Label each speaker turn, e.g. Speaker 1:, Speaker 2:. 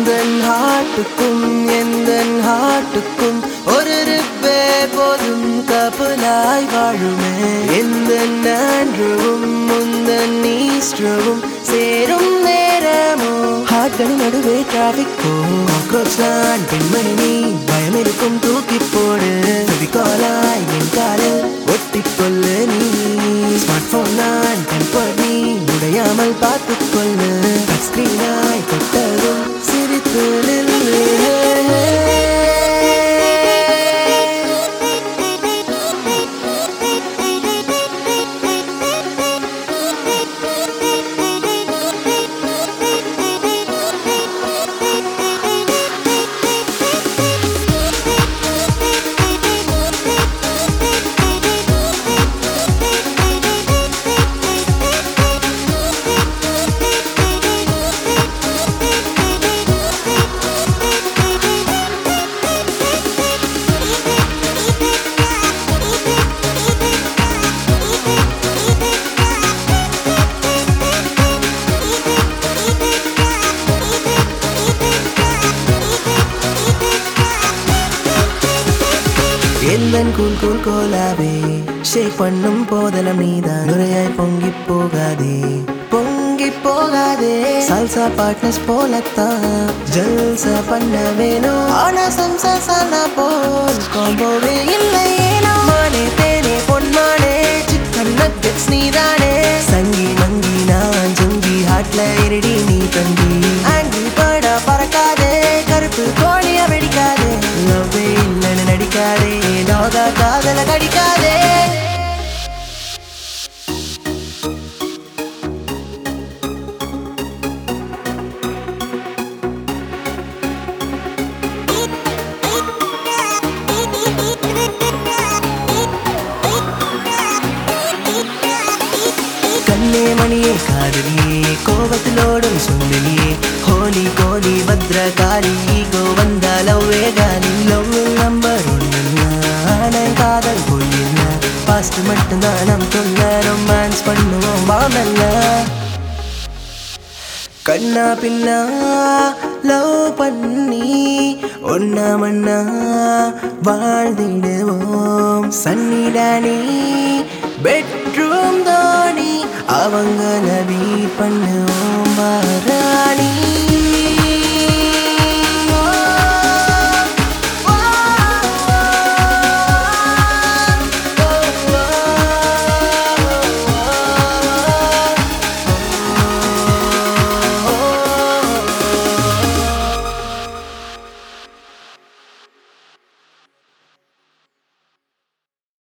Speaker 1: இந்த ஹாட்டுக்கும் எந்த ஹாட்டுக்கும் ஒரு ரிப்பே போதும் கப்பலாய் வாழுமே எந்த ஆண்ட்ரவும் முந்தன் ஈஸ்ட்ரவும் சேரும் நேரமோ ஹாட்களின் நடுவே டிராபிக்கோ காக்ரோச் நான் பெண்மணி நீ பயம் இருக்கும் தூக்கி போடு காலாய் என் காலில் ஒட்டிக்கொள்ளு நீ ஸ்மார்ட் போன் நான் டெம்பர் நீ உடையாமல் பார்த்துக்கொள்ளு டச் ஸ்கிரீனாய் தொட்டதும் சிரித்து நில்லு. எந்தன் கூல் கூல் கோலாவே ஷேக் பண்ணும் போதெல்லாம் நீதான் நுரையாய் பொங்கி போகாதே பொங்கி போகாதே சால்சா பார்ட்னர்ஸ் போலத்தான் ஜல்சா பண்ண வேணும் ஆனா சம்சா சாலா போல் காம்போவே இல்லை ஏனோ மானே தேனே பொன்மானே சிக்கன் நக்கெட்ஸ் நீதானே சங்கி மங்கி நான் ஜங்கி ஹாட்ல இருடி நீ தங்கி ஆங்கிள் பட பறக்காதே கருப்பு கோழிய வெடிக்காதே லவ்வே இல்லைன்னு நடிக்காதே நோதா காதல கடிக்காதே கண்ணே மணியே காதலியே கோபத்திலோடும் சுந்தரியே ஹோலி கோலி பத்ர காளி ஈகோ வந்தா லவ்வே காலி லவ் நம்பர் ஒன்னு காதல் பொய்யில்ல பாஸ்ட் மட்டும்தான் நம் சொல்ல ரொமான்ஸ் பண்ணுவோம் வாமல்ல கண்ணா பின்னா லவ் பண்ணி ஒன்னா மண்ணா வாழ்ந்திடுவோம் சன்னிடானி பெட்ரூம் தோணி அவங்கள வீட் பண்ணுவோம் வாராணி